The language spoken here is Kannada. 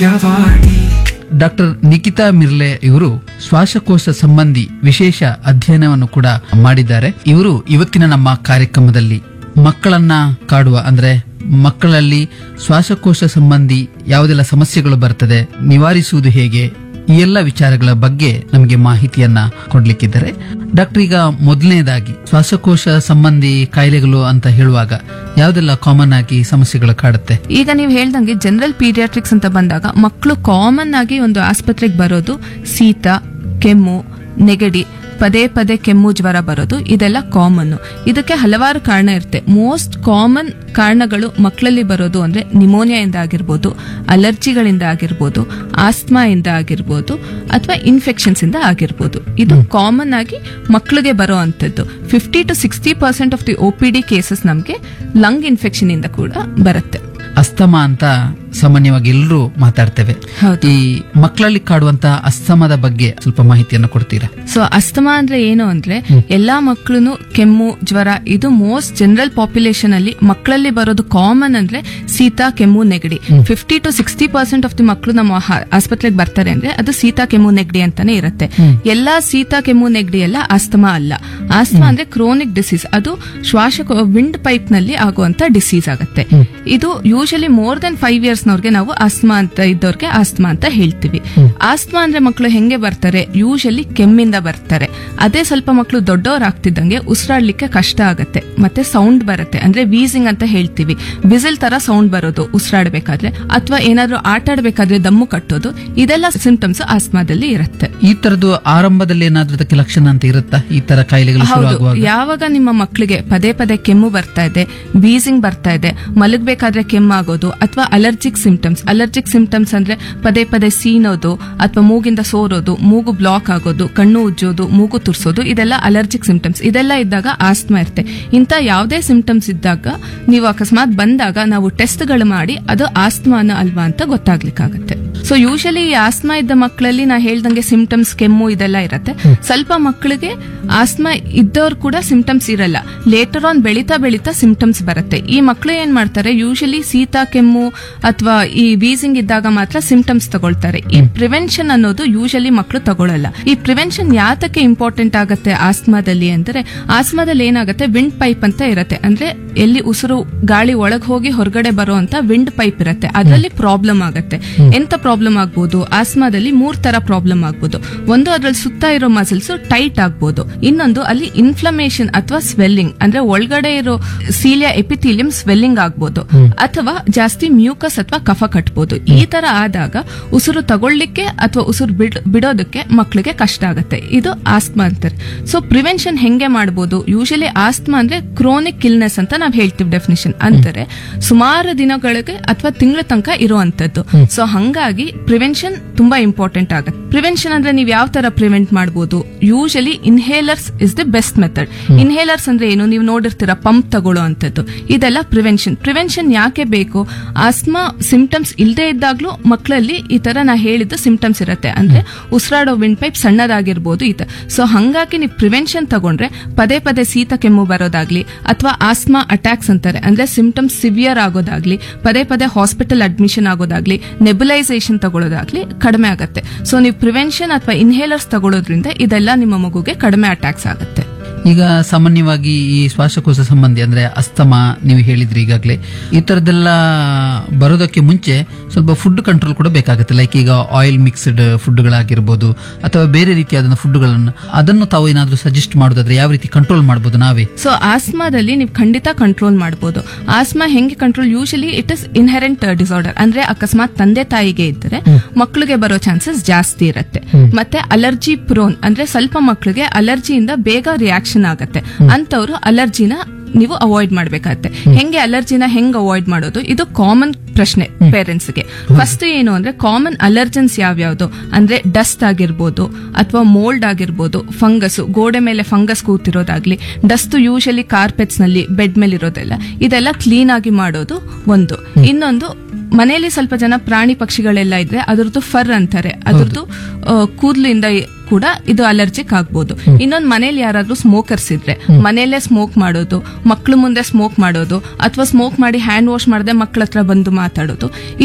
ಡಾಕ್ಟರ್ ನಿಕಿತಾ ಮಿರ್ಲೆ ಇವರು ಶ್ವಾಸಕೋಶ ಸಂಬಂಧಿ ವಿಶೇಷ ಅಧ್ಯಯನವನ್ನು ಕೂಡ ಮಾಡಿದ್ದಾರೆ ಇವರು ಇವತ್ತಿನ ನಮ್ಮ ಕಾರ್ಯಕ್ರಮದಲ್ಲಿ ಮಕ್ಕಳನ್ನ ಕಾಡುವ ಅಂದ್ರೆ ಮಕ್ಕಳಲ್ಲಿ ಶ್ವಾಸಕೋಶ ಸಂಬಂಧಿ ಯಾವುದೆಲ್ಲ ಸಮಸ್ಯೆಗಳು ಬರ್ತದೆ ನಿವಾರಿಸುವುದು ಹೇಗೆ ಈ ಎಲ್ಲ ವಿಚಾರಗಳ ಬಗ್ಗೆ ನಮಗೆ ಮಾಹಿತಿಯನ್ನ ಕೊಡ್ಲಿಕ್ಕಿದ್ದಾರೆ ಡಾಕ್ಟರ್ ಈಗ ಮೊದಲನೇದಾಗಿ ಶ್ವಾಸಕೋಶ ಸಂಬಂಧಿ ಕಾಯಿಲೆಗಳು ಅಂತ ಹೇಳುವಾಗ ಯಾವುದೆಲ್ಲ ಕಾಮನ್ ಆಗಿ ಸಮಸ್ಯೆಗಳು ಕಾಡುತ್ತೆ ಈಗ ನೀವು ಹೇಳ್ದಂಗೆ ಜನರಲ್ ಪೀಡಿಯಾಟ್ರಿಕ್ಸ್ ಅಂತ ಬಂದಾಗ ಮಕ್ಕಳು ಕಾಮನ್ ಆಗಿ ಒಂದು ಆಸ್ಪತ್ರೆಗೆ ಬರೋದು ಶೀತ ಕೆಮ್ಮು ನೆಗಡಿ ಪದೇ ಪದೇ ಕೆಮ್ಮು ಜ್ವರ ಬರೋದು ಇದೆಲ್ಲ ಕಾಮನ್ ಇದಕ್ಕೆ ಹಲವಾರು ಕಾರಣ ಇರುತ್ತೆ ಮೋಸ್ಟ್ ಕಾಮನ್ ಕಾರಣಗಳು ಮಕ್ಕಳಲ್ಲಿ ಬರೋದು ಅಂದ್ರೆ ನಿಮೋನಿಯಾಯಿಂದ ಆಗಿರ್ಬೋದು ಅಲರ್ಜಿಗಳಿಂದ ಆಗಿರ್ಬೋದು ಆಸ್ಮಾ ಇಂದ ಆಗಿರ್ಬೋದು ಅಥವಾ ಇನ್ಫೆಕ್ಷನ್ಸ್ ಇಂದ ಆಗಿರ್ಬೋದು ಇದು ಕಾಮನ್ ಆಗಿ ಮಕ್ಕಳಿಗೆ ಬರೋ ಅಂಥದ್ದು fifty to sixty percent of the O P D cases ನಮಗೆ ಲಂಗ್ ಇನ್ಫೆಕ್ಷನ್ ಇಂದ ಕೂಡ ಬರುತ್ತೆ ಅಸ್ತಮ ಅಂತ ಸಾಮಾನ್ಯವಾಗಿ ಎಲ್ಲರೂ ಮಾತಾಡ್ತೇವೆ ಹೌದು. ಈ ಮಕ್ಕಳಲ್ಲಿ ಕಾಡುವಂತ ಅಸ್ತಮದ ಬಗ್ಗೆ ಸ್ವಲ್ಪ ಮಾಹಿತಿಯನ್ನು ಕೊಡ್ತೀರಾ ಸೊ ಅಸ್ತಮಾ ಅಂದ್ರೆ ಏನು ಅಂದ್ರೆ ಎಲ್ಲಾ ಮಕ್ಕಳು ಕೆಮ್ಮು ಜ್ವರ ಇದು ಮೋಸ್ಟ್ ಜನರಲ್ ಪಾಪ್ಯುಲೇಷನ್ ಅಲ್ಲಿ ಮಕ್ಕಳಲ್ಲಿ ಬರೋದು ಕಾಮನ್ ಅಂದ್ರೆ ಶೀತ ಕೆಮ್ಮು ನೆಗಡಿ fifty to sixty percent of the ಮಕ್ಕಳು ನಮ್ಮ ಹ- ಆಸ್ಪತ್ರೆಗೆ ಬರ್ತಾರೆ ಅಂದ್ರೆ ಅದು ಶೀತ ಕೆಮ್ಮು ನೆಗಡಿ ಅಂತಾನೆ ಇರುತ್ತೆ ಎಲ್ಲಾ ಶೀತ ಕೆಮ್ಮು ನೆಗಡಿ ಎಲ್ಲ ಆಸ್ತಮಾ ಅಲ್ಲ ಆಸ್ತಮಾ ಅಂದ್ರೆ ಕ್ರೋನಿಕ್ ಡಿಸೀಸ್ ಅದು ಶ್ವಾಸ ವಿಂಡ್ ಪೈಪ್ ನಲ್ಲಿ ಆಗುವಂತ ಡಿಸೀಸ್ ಆಗುತ್ತೆ ಇದು usually more than five years ನವ್ರಿಗೆ ನಾವು ಆಸ್ತಮಾ ಅಂತ ಇದ್ದವ್ರಿಗೆ ಆಸ್ತಮಾ ಅಂತ ಹೇಳ್ತೀವಿ ಆಸ್ತಮಾ ಅಂದ್ರೆ ಮಕ್ಕಳು ಹೆಂಗೆ ಬರ್ತಾರೆ ಯೂಶಲಿ ಕೆಮ್ಮಿಂದ ಬರ್ತಾರೆ ಅದೇ ಸ್ವಲ್ಪ ಮಕ್ಕಳು ದೊಡ್ಡವರಾಗ್ತಿದ್ದಂಗೆ ಉಸಿರಾಡ್ಲಿಕ್ಕೆ ಕಷ್ಟ ಆಗುತ್ತೆ ಮತ್ತೆ ಸೌಂಡ್ ಬರುತ್ತೆ ಅಂದ್ರೆ ವೀಸಿಂಗ್ ಅಂತ ಹೇಳ್ತೀವಿ ವಿಸಿಲ್ ತರ ಸೌಂಡ್ ಬರೋದು ಉಸಿರಾಡಬೇಕಾದ್ರೆ ಅಥವಾ ಏನಾದ್ರೂ ಆಟ ಆಡ್ಬೇಕಾದ್ರೆ ದಮ್ಮು ಕಟ್ಟೋದು ಇದೆಲ್ಲ ಸಿಂಪ್ಟಮ್ಸ್ ಆಸ್ತಮಾದಲ್ಲಿ ಇರುತ್ತೆ ಈ ತರದ್ದು ಆರಂಭದಲ್ಲಿ ಏನಾದ್ರೂ ಅದಕ್ಕೆ ಲಕ್ಷಣ ಅಂತ ಇರುತ್ತಾ ಈ ತರ ಕಾಯಿಲೆಗಳು ಶುರು ಹೌದು ಆಗುವಾಗ ಯಾವಾಗ ನಿಮ್ಮ ಮಕ್ಕಳಿಗೆ ಪದೇ ಪದೇ ಕೆಮ್ಮು ಬರ್ತಾ ಇದೆ ವೀಸಿಂಗ್ ಬರ್ತಾ ಇದೆ ಮಲಗಬೇಕಾದ್ರೆ ಕೆಮ್ಮಾಗೋದು ಅಥವಾ ಅಲರ್ಜಿಕ್ ಸಿಂಪ್ಟಮ್ಸ್ ಅಲರ್ಜಿಕ್ ಸಿಂಪ್ಟಮ್ಸ್ ಅಂದ್ರೆ ಪದೇ ಪದೇ ಸೀನೋದು ಅಥವಾ ಮೂಗಿಂದ ಸೋರೋದು ಮೂಗು ಬ್ಲಾಕ್ ಆಗೋದು ಕಣ್ಣು ಉಜ್ಜೋದು ಮೂಗು ತುರ್ಸೋದು ಇದೆಲ್ಲ ಅಲರ್ಜಿಕ್ ಸಿಂಪ್ಟಮ್ಸ್ ಇದೆಲ್ಲ ಇದ್ದಾಗ ಆಸ್ತಮಾ ಇರುತ್ತೆ ಇಂಥ ಯಾವುದೇ ಸಿಂಪ್ಟಮ್ಸ್ ಇದ್ದಾಗ ನೀವು ಅಕಸ್ಮಾತ್ ಬಂದಾಗ ನಾವು ಟೆಸ್ಟ್ಗಳು ಮಾಡಿ ಅದು ಆಸ್ತಮಾನ ಅಲ್ವಾ ಅಂತ ಗೊತ್ತಾಗ್ಲಿಕ್ಕಾಗತ್ತೆ ಸೊ ಯೂಶಲಿ ಈ ಆಸ್ಮಾ ಇದ್ದ ಮಕ್ಕಳಲ್ಲಿ ನಾ ಹೇಳ್ದಂಗೆ ಸಿಂಪ್ಟಮ್ಸ್ ಕೆಮ್ಮು ಇದೆಲ್ಲ ಇರುತ್ತೆ ಸ್ವಲ್ಪ ಮಕ್ಕಳಿಗೆ ಆಸ್ಮಾ ಇದ್ದವ್ರು ಕೂಡ ಸಿಂಪ್ಟಮ್ಸ್ ಇರಲ್ಲ ಲೇಟರ್ ಆನ್ ಬೆಳೀತಾ ಬೆಳೀತಾ ಸಿಂಪ್ಟಮ್ಸ್ ಬರುತ್ತೆ ಈ ಮಕ್ಕಳು ಏನ್ ಮಾಡ್ತಾರೆ ಯೂಶಲಿ ಶೀತ ಕೆಮ್ಮು ಅಥವಾ ಈ ವೀಸಿಂಗ್ ಇದ್ದಾಗ ಮಾತ್ರ ಸಿಂಪ್ಟಮ್ಸ್ ತಗೊಳ್ತಾರೆ ಈ ಪ್ರಿವೆನ್ಷನ್ ಅನ್ನೋದು ಯೂಶಲಿ ಮಕ್ಕಳು ತಗೊಳ್ಳಲ್ಲ ಈ ಪ್ರಿವೆನ್ಷನ್ ಯಾತಕ್ಕೆ ಇಂಪಾರ್ಟೆಂಟ್ ಆಗುತ್ತೆ ಆಸ್ಮಾದಲ್ಲಿ ಅಂದ್ರೆ ಆಸ್ಮಾದಲ್ಲಿ ಏನಾಗುತ್ತೆ ವಿಂಡ್ ಪೈಪ್ ಅಂತ ಇರುತ್ತೆ ಅಂದ್ರೆ ಎಲ್ಲಿ ಉಸಿರು ಗಾಳಿ ಒಳಗ್ ಹೋಗಿ ಹೊರಗಡೆ ಬರುವಂತ ವಿಂಡ್ ಪೈಪ್ ಇರುತ್ತೆ ಅದರಲ್ಲಿ ಪ್ರಾಬ್ಲಮ್ ಆಗುತ್ತೆ ಎಂತ ಪ್ರಾಬ್ಲಮ್ ಆಗ್ಬೋದು ಆಸ್ಮಾದಲ್ಲಿ ಮೂರ್ ತರ ಪ್ರಾಬ್ಲಮ್ ಆಗ್ಬೋದು ಒಂದು ಅದ್ರಲ್ಲಿ ಸುತ್ತ ಇರೋ ಮಸಲ್ಸ್ ಟೈಟ್ ಆಗ್ಬೋದು ಇನ್ನೊಂದು ಅಲ್ಲಿ ಇನ್ಫ್ಲಮೇಷನ್ ಅಥವಾ ಸ್ವೆಲ್ಲಿಂಗ್ ಅಂದ್ರೆ ಒಳಗಡೆ ಇರೋ ಸೀಲಿಯಾ ಎಪಿಥೀಲಿಯಂ ಸ್ವೆಲ್ಲಿಂಗ್ ಆಗ್ಬೋದು ಅಥವಾ ಜಾಸ್ತಿ ಮ್ಯೂಕಸ್ ಅಥವಾ ಕಫ ಕಟ್ಬೋದು ಈ ತರ ಆದಾಗ ಉಸಿರು ತಗೊಳ್ಳಿಕ್ಕೆ ಅಥವಾ ಉಸಿರು ಬಿಡ್- ಬಿಡೋದಕ್ಕೆ ಮಕ್ಕಳಿಗೆ ಕಷ್ಟ ಆಗುತ್ತೆ ಇದು ಆಸ್ಮಾ ಅಂತಾರೆ ಸೊ ಪ್ರಿವೆನ್ಷನ್ ಹೆಂಗೆ ಮಾಡ್ಬೋದು ಯೂಶಲಿ ಆಸ್ಮಾ ಅಂದ್ರೆ ಕ್ರೋನಿಕ್ ಇಲ್ನೆಸ್ ಅಂತ ನಾವ್ ಹೇಳ್ತೀವಿ ಡೆಫಿನಿಷನ್ ಅಂತಾರೆ ಸುಮಾರು ದಿನಗಳಿಗೆ ಅಥವಾ ತಿಂಗಳ ತನಕ ಇರುವಂತದ್ದು ಸೊ ಹಂಗಾಗಿ ಪ್ರಿವೆನ್ಷನ್ ತುಂಬಾ ಇಂಪಾರ್ಟೆಂಟ್ ಆಗುತ್ತೆ ಪ್ರಿವೆನ್ಷನ್ ಅಂದ್ರೆ ನೀವು ಯಾವ ತರ ಪ್ರಿವೆಂಟ್ ಮಾಡಬಹುದು usually inhalers is the best method inhalers ಅಂದ್ರೆ ಏನು ನೀವು ನೋಡಿರ್ತೀರ ಪಂಪ್ ತಗೊಳ್ಳೋ ಅಂತದ್ದು ಇದೆಲ್ಲ ಪ್ರಿವೆನ್ಷನ್ ಪ್ರಿವೆನ್ಷನ್ ಯಾಕೆ ಬೇಕು ಆಸ್ಮಾ ಸಿಂಪ್ಟಮ್ಸ್ ಇಲ್ಲದೆ ಇದ್ದಾಗ್ಲೂ ಮಕ್ಕಳಲ್ಲಿ ಈ ತರ ನಾ ಹೇಳಿದ್ದು ಸಿಂಪ್ಟಮ್ಸ್ ಇರುತ್ತೆ ಅಂದ್ರೆ ಉಸಿರಾಡೋ ವಿಂಡ್ ಪೈಪ್ ಸಣ್ಣದಾಗಿರ್ಬೋದು ಈ ಸೊ ಹಂಗಾಗಿ ನೀವು ಪ್ರಿವೆನ್ಷನ್ ತಗೊಂಡ್ರೆ ಪದೇ ಪದೇ ಶೀತ ಕೆಮ್ಮು ಬರೋದಾಗ್ಲಿ ಅಥವಾ ಆಸ್ಮಾ ಅಟ್ಯಾಕ್ಸ್ ಅಂತಾರೆ ಅಂದ್ರೆ ಸಿಂಪ್ಟಮ್ಸ್ ಸಿವಿಯರ್ ಆಗೋದಾಗ್ಲಿ ಪದೇ ಪದೇ ಹಾಸ್ಪಿಟಲ್ ಅಡ್ಮಿಷನ್ ಆಗೋದಾಗ್ಲಿ ನೆಬುಲೈಸೇಷನ್ ತಗೊಳ್ಳೋದಾಗ್ಲಿ ಕಡಿಮೆ ಆಗುತ್ತೆ ಸೊ ನೀವು ಪ್ರಿವೆನ್ಷನ್ ಅಥವಾ ಇನ್ಹೇಲರ್ಸ್ ತಗೊಳ್ಳೋದ್ರಿಂದ ಇದೆಲ್ಲ ನಿಮ್ಮ ಮಗುಗೆ ಕಡಿಮೆ ಅಟ್ಯಾಕ್ಸ್ ಆಗುತ್ತೆ ಈಗ ಸಾಮಾನ್ಯವಾಗಿ ಈ ಶ್ವಾಸಕೋಶ ಸಂಬಂಧಿ ಅಂದ್ರೆ ಅಸ್ತಮ ನೀವು ಹೇಳಿದ್ರಿ ಈಗಾಗಲೇ ಈ ತರದೆಲ್ಲ ಬರೋದಕ್ಕೆ ಮುಂಚೆ ಸ್ವಲ್ಪ ಫುಡ್ ಕಂಟ್ರೋಲ್ ಕೂಡ ಬೇಕಾಗುತ್ತೆ ಲೈಕ್ ಈಗ ಆಯಿಲ್ ಮಿಕ್ಸ್ಡ್ ಫುಡ್ಗಳಾಗಿರ್ಬೋದು ಅಥವಾ ಬೇರೆ ರೀತಿಯಾದ ಫುಡ್ಗಳನ್ನು ಅದನ್ನು ತಾವು ಏನಾದ್ರೂ ಸಜೆಸ್ಟ್ ಮಾಡೋದಾದ್ರೆ ಯಾವ ರೀತಿ ಕಂಟ್ರೋಲ್ ಮಾಡಬಹುದು ನಾವೇ ಸೊ ಆಸ್ಮಾದಲ್ಲಿ ನೀವು ಖಂಡಿತ ಕಂಟ್ರೋಲ್ ಮಾಡಬಹುದು ಆಸ್ಮಾ ಹೆಂಗೆ control usually it is inherent disorder ಅಂದ್ರೆ ಅಕಸ್ಮಾತ್ ತಂದೆ ತಾಯಿಗೆ ಇದ್ದರೆ ಮಕ್ಕಳಿಗೆ ಬರೋ ಚಾನ್ಸಸ್ ಜಾಸ್ತಿ ಇರುತ್ತೆ ಮತ್ತೆ ಅಲರ್ಜಿ ಪ್ರೋನ್ ಅಂದ್ರೆ ಸ್ವಲ್ಪ ಮಕ್ಕಳಿಗೆ ಅಲರ್ಜಿಯಿಂದ ಬೇಗ ರಿಯಾಕ್ಷನ್ ಆಗುತ್ತೆ ಅಂತವ್ರು ಅಲರ್ಜಿನ ನೀವು ಅವಾಯ್ಡ್ ಮಾಡ್ಬೇಕಾಗತ್ತೆ ಹೆಂಗೆ ಅಲರ್ಜಿನ ಹೆಂಗ್ ಅವಾಯ್ಡ್ ಮಾಡೋದು ಇದು ಕಾಮನ್ ಪ್ರಶ್ನೆ ಪೇರೆಂಟ್ಸ್ಗೆ ಫಸ್ಟ್ ಏನು ಅಂದ್ರೆ ಕಾಮನ್ ಅಲರ್ಜನ್ಸ್ ಯಾವ್ಯಾವ್ದು ಅಂದ್ರೆ ಡಸ್ಟ್ ಆಗಿರ್ಬೋದು ಅಥವಾ ಮೋಲ್ಡ್ ಆಗಿರ್ಬೋದು ಫಂಗಸ್ ಗೋಡೆ ಮೇಲೆ ಫಂಗಸ್ ಕೂತಿರೋದಾಗ್ಲಿ ಡಸ್ಟ್ ಯೂಶಲಿ ಕಾರ್ಪೆಟ್ಸ್ ನಲ್ಲಿ ಬೆಡ್ ಮೇಲೆ ಇರೋದೆಲ್ಲ ಇದೆಲ್ಲ ಕ್ಲೀನ್ ಆಗಿ ಮಾಡೋದು ಒಂದು ಇನ್ನೊಂದು ಮನೆಯಲ್ಲಿ ಸ್ವಲ್ಪ ಜನ ಪ್ರಾಣಿ ಪಕ್ಷಿಗಳೆಲ್ಲ ಇದ್ರೆ ಅದ್ರದ್ದು ಫರ್ ಅಂತಾರೆ ಅದ್ರದ್ದು ಆ, ಕೂದ್ಲಿಂದ ಕೂಡ ಇದು ಅಲರ್ಜಿಕ್ ಆಗ್ಬೋದು ಇನ್ನೊಂದು ಮನೇಲಿ ಯಾರಾದ್ರೂ ಸ್ಮೋಕರ್ಸ್ ಇದ್ರೆ ಮನೆಯಲ್ಲೇ ಸ್ಮೋಕ್ ಮಾಡೋದು ಮಕ್ಳು ಮುಂದೆ ಸ್ಮೋಕ್ ಮಾಡೋದು ಅಥವಾ ಸ್ಮೋಕ್ ಮಾಡಿ ಹ್ಯಾಂಡ್ ವಾಶ್ ಮಾಡದೆ ಮಕ್ಳ ಹತ್ರ ಬಂದು ಮಾತಾಡೋದು